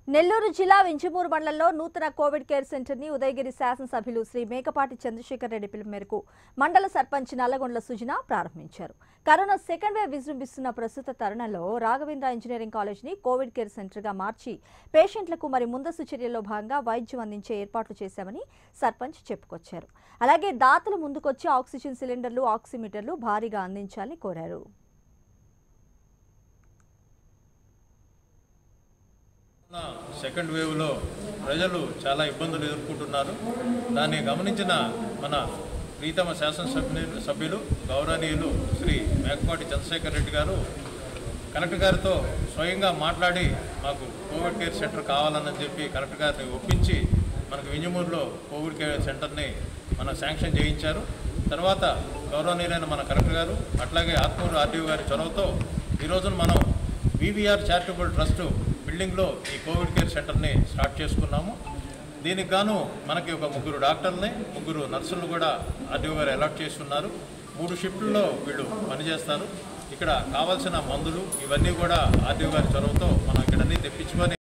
నెల్లూరు జిల్లా వింజమూరు మండలంలో నూతన కోవిడ్ కేర్ సెంటర్ ని ఉదయగిరి శాసనసభ్యులు శ్రీ మేకపాటి చంద్రశేఖర్ రెడ్డి పిలుపు మేరకు మండల సర్పంచ్ నల్లగొండ్ల సుజన ప్రారంభించారు కరోనా సెకండ్ వేవ్ విజృంభిస్తున్న ప్రస్తుత తరుణంలో రాఘవేంద్ర ఇంజనీరింగ్ కాలేజ్ ని కోవిడ్ కేర్ సెంటర్ గా మార్చి పేషెంట్లకు మరి ముందస్తు చర్యల్లో భాగంగా వైద్యం అందించే ఏర్పాట్లు చేశామని సర్పంచ్ చెప్పుకొచ్చారు అలాగే దాతలు ముందుకొచ్చి ఆక్సిజన్ సిలిండర్లు ఆక్సిమీటర్లు భారీగా అందించాలని కోరారు సెకండ్ వేవ్లో ప్రజలు చాలా ఇబ్బందులు ఎదుర్కొంటున్నారు దాన్ని గమనించిన మన ప్రీతమ శాసనసభ్యులు సభ్యులు గౌరవనీయులు శ్రీ మేకపాటి చంద్రశేఖర్ రెడ్డి గారు కలెక్టర్ గారితో స్వయంగా మాట్లాడి మాకు కోవిడ్ కేర్ సెంటర్ కావాలని చెప్పి కలెక్టర్ గారిని ఒప్పించి మనకు వింజమూరులో కోవిడ్ కేర్ సెంటర్ని మన శాంక్షన్ చేయించారు తర్వాత గౌరవనీయులైన మన కలెక్టర్ గారు అట్లాగే ఆత్మూరు ఆర్డీఓ గారి చొరవతో ఈ రోజున మనం వివిఆర్ చారిటబుల్ ట్రస్ట్ బిల్డింగ్లో ఈ కోవిడ్ కేర్ సెంటర్ని స్టార్ట్ చేసుకున్నాము దీనికి గాను మనకి ఒక ముగ్గురు డాక్టర్ని ముగ్గురు నర్సులను కూడా ఆర్డీఓ గారు అలాట్ చేస్తున్నారు మూడు షిఫ్ట్లలో వీళ్ళు పనిచేస్తారు ఇక్కడ కావాల్సిన మందులు ఇవన్నీ కూడా ఆర్డీఓ గారి చొరవతో మనం ఇక్కడ అన్ని తెప్పించుకొని